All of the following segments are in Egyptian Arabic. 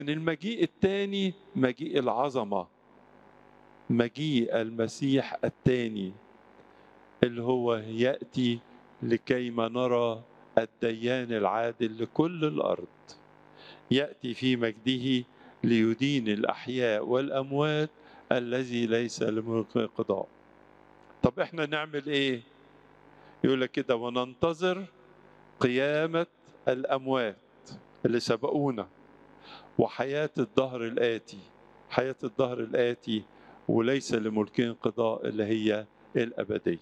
المجيء الثاني مجيء العظمة مجيء المسيح الثاني اللي هو يأتي لكيما نرى الديان العادل لكل الأرض يأتي في مجده ليدين الأحياء والأموات الذي ليس لملك قضاء طب احنا نعمل ايه يقول لك كده وننتظر قيامة الأموات اللي سبقونا وحياة الدهر الآتي حياة الدهر الآتي وليس لملكين قضاء اللي هي الأبدية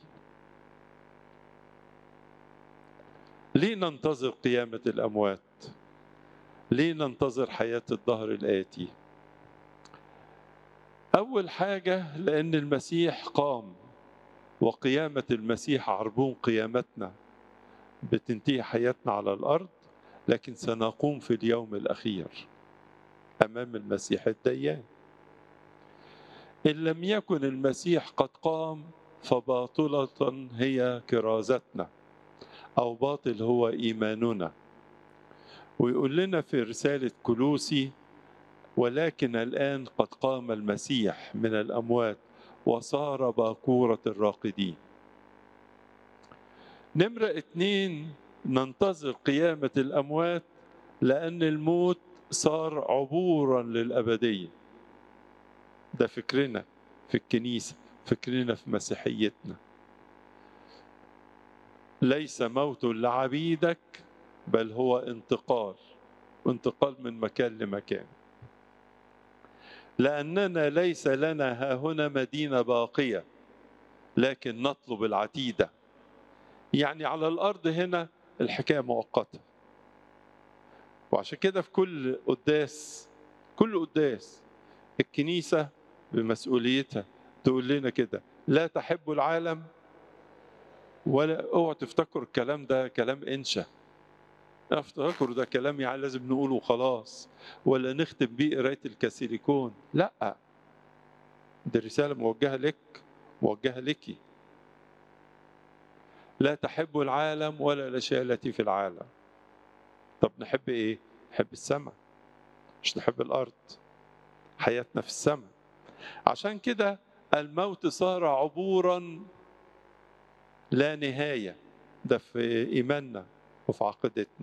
ليه ننتظر قيامة الأموات ليه ننتظر حياة الدهر الآتي أول حاجة لأن المسيح قام وقيامة المسيح عربون قيامتنا بتنتهي حياتنا على الأرض لكن سنقوم في اليوم الأخير أمام المسيح الديان إن لم يكن المسيح قد قام فباطلة هي كرازتنا أو باطل هو إيماننا ويقول لنا في رسالة كلوسي ولكن الآن قد قام المسيح من الأموات وصار باكورة الراقدين نمرة اتنين ننتظر قيامة الأموات لأن الموت صار عبورا للأبدية ده فكرنا في الكنيسة فكرنا في مسيحيتنا ليس موت لعبيدك بل هو انتقال انتقال من مكان لمكان لأننا ليس لنا ها هنا مدينة باقية لكن نطلب العتيدة يعني على الأرض هنا الحكاية مؤقتة وعشان كده في كل قداس كل قداس الكنيسة بمسؤوليتها تقول لنا كده لا تحبوا العالم ولا اوعوا تفتكروا الكلام ده كلام انشا افتكروا ده كلام يعني لازم نقوله وخلاص ولا نختم بيه قرايه الكاثوليكون لا دي رساله موجهه لك موجهه لك لا تحبوا العالم ولا الاشياء التي في العالم طب نحب ايه نحب السماء مش نحب الارض حياتنا في السماء عشان كده الموت صار عبورا لا نهايه ده في ايماننا وفي عقيدتنا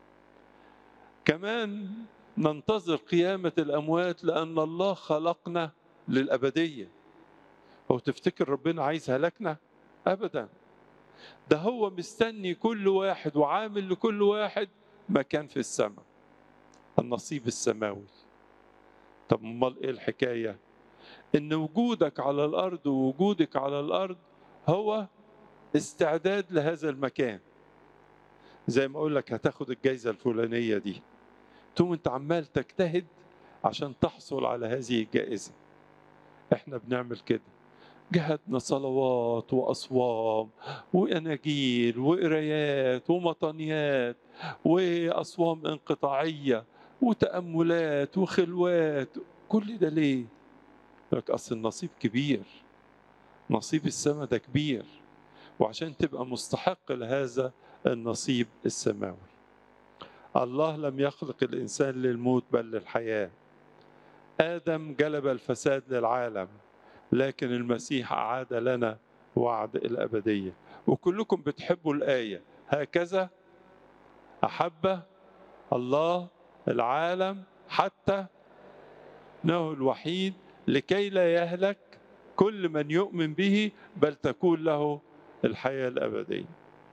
كمان ننتظر قيامة الأموات لأن الله خلقنا للأبدية هو تفتكر ربنا عايز هلكنا أبدا ده هو مستني كل واحد وعامل لكل واحد مكان في السماء النصيب السماوي طب امال ايه الحكايه ان وجودك على الارض ووجودك على الارض هو استعداد لهذا المكان زي ما اقول لك هتاخد الجائزه الفلانيه دي تقوم انت عمال تجتهد عشان تحصل على هذه الجائزه احنا بنعمل كده جهدنا صلوات واصوام واناجيل وقرايات ومطانيات واصوام انقطاعيه وتاملات وخلوات كل ده ليه لك اصل النصيب كبير نصيب السماء ده كبير وعشان تبقى مستحق لهذا النصيب السماوي الله لم يخلق الانسان للموت بل للحياه ادم جلب الفساد للعالم لكن المسيح اعاد لنا وعد الابديه وكلكم بتحبوا الايه هكذا احب الله العالم حتى انه الوحيد لكي لا يهلك كل من يؤمن به بل تكون له الحياه الابديه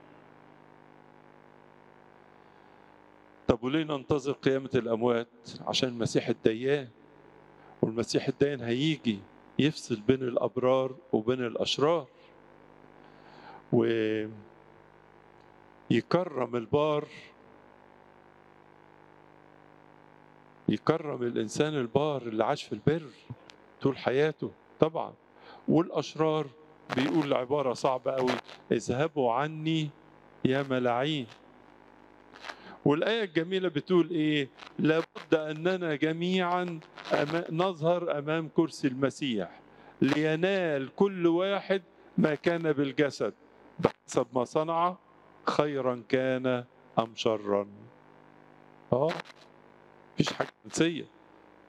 طب وليه ننتظر قيامة الأموات؟ عشان المسيح الديان والمسيح الديان هيجي يفصل بين الأبرار وبين الأشرار ويكرم البار يكرم الإنسان البار اللي عاش في البر طول حياته طبعا والأشرار بيقول عبارة صعبة قوي اذهبوا عني يا ملاعين والآية الجميلة بتقول إيه؟ لابد أننا جميعا أما نظهر أمام كرسي المسيح لينال كل واحد ما كان بالجسد بحسب ما صنع خيرا كان أم شرا. آه مفيش حاجة جنسية